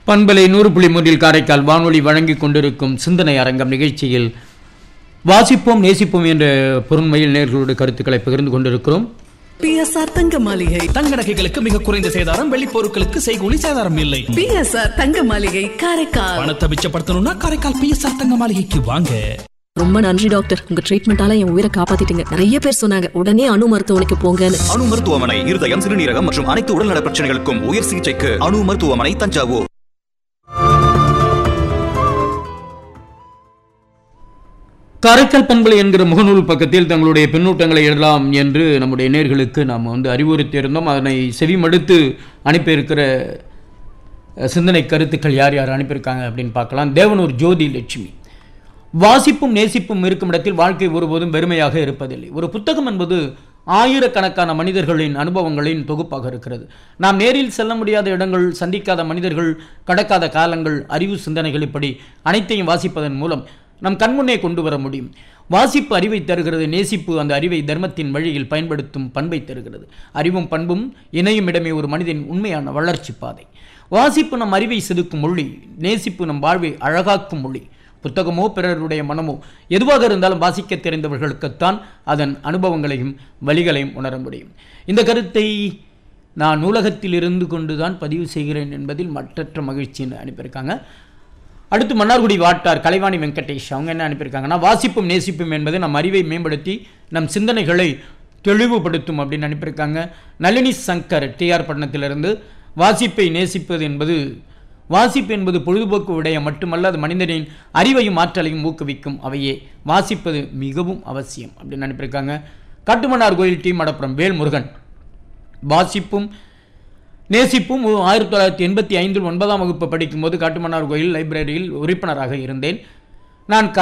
பண்பலை நூறு புள்ளி மூன்றில் காரைக்கால் வானொலி வழங்கிக் கொண்டிருக்கும் சிந்தனை அரங்கம் நிகழ்ச்சியில் வாசிப்போம் நேசிப்போம் என்ற பொருண்மையில் நேர்களுடைய கருத்துக்களை பகிர்ந்து கொண்டிருக்கிறோம் பிஎஸ்ஆர் தங்க மாளிகை தங்க நகைகளுக்கு மிக குறைந்த சேதாரம் வெள்ளி பொருட்களுக்கு செய்கூலி சேதாரம் இல்லை பிஎஸ்ஆர் தங்க மாளிகை காரைக்கால் பணத்தை மிச்சப்படுத்தணும்னா காரைக்கால் பிஎஸ்ஆர் தங்க மாளிகைக்கு வாங்க ரொம்ப நன்றி டாக்டர் உங்க ட்ரீட்மெண்டால என் உயிரை காப்பாத்திட்டீங்க நிறைய பேர் சொன்னாங்க உடனே அணு மருத்துவமனைக்கு போங்கன்னு அணு மருத்துவமனை இருதயம் சிறுநீரகம் மற்றும் அனைத்து உடல்நல பிரச்சனைகளுக்கும் உயர் சிகிச்சைக்கு அணு மருத்துவமனை தஞ்சாவூர் காரைக்கால் பண்பலை என்கிற முகநூல் பக்கத்தில் தங்களுடைய பின்னூட்டங்களை எழுதலாம் என்று நம்முடைய நேர்களுக்கு நாம் வந்து அறிவுறுத்தியிருந்தோம் அதனை செவிமடுத்து அனுப்பியிருக்கிற அஹ், சிந்தனை கருத்துக்கள் யார் யார் அனுப்பியிருக்காங்க அப்படின்னு பார்க்கலாம் தேவனூர் ஜோதி லட்சுமி வாசிப்பும் நேசிப்பும் இருக்கும் இடத்தில் வாழ்க்கை ஒருபோதும் வெறுமையாக இருப்பதில்லை ஒரு புத்தகம் என்பது ஆயிரக்கணக்கான மனிதர்களின் அனுபவங்களின் தொகுப்பாக இருக்கிறது நாம் நேரில் செல்ல முடியாத இடங்கள் சந்திக்காத மனிதர்கள் கடக்காத காலங்கள் அறிவு சிந்தனைகள் இப்படி அனைத்தையும் வாசிப்பதன் மூலம் நம் கண்முன்னே கொண்டு வர முடியும் வாசிப்பு அறிவை தருகிறது நேசிப்பு அந்த அறிவை தர்மத்தின் வழியில் பயன்படுத்தும் பண்பை தருகிறது அறிவும் பண்பும் இணையும் இடமே ஒரு மனிதன் உண்மையான வளர்ச்சி பாதை வாசிப்பு நம் அறிவை செதுக்கும் மொழி நேசிப்பு நம் வாழ்வை அழகாக்கும் மொழி புத்தகமோ பிறருடைய மனமோ எதுவாக இருந்தாலும் வாசிக்க தெரிந்தவர்களுக்குத்தான் அதன் அனுபவங்களையும் வழிகளையும் உணர முடியும் இந்த கருத்தை நான் நூலகத்தில் இருந்து கொண்டுதான் பதிவு செய்கிறேன் என்பதில் மற்றற்ற மகிழ்ச்சின்னு அனுப்பியிருக்காங்க அடுத்து மன்னார்குடி வாட்டார் கலைவாணி வெங்கடேஷ் அவங்க என்ன அனுப்பியிருக்காங்கன்னா வாசிப்பும் நேசிப்பும் என்பது நம் அறிவை மேம்படுத்தி நம் சிந்தனைகளை தெளிவுபடுத்தும் அப்படின்னு அனுப்பியிருக்காங்க நளினி சங்கர் டிஆர் பட்டணத்திலிருந்து வாசிப்பை நேசிப்பது என்பது வாசிப்பு என்பது பொழுதுபோக்கு விடயம் மட்டுமல்ல அது மனிதனின் அறிவையும் ஆற்றலையும் ஊக்குவிக்கும் அவையே வாசிப்பது மிகவும் அவசியம் அப்படின்னு அனுப்பியிருக்காங்க காட்டுமன்னார் கோயில் டி மடப்புறம் வேல்முருகன் வாசிப்பும் நேசிப்பும் ஆயிரத்தி தொள்ளாயிரத்தி எண்பத்தி ஐந்தில் ஒன்பதாம் வகுப்பு படிக்கும்போது காட்டுமன்னார் கோயில் லைப்ரரியில் உறுப்பினராக இருந்தேன் நான்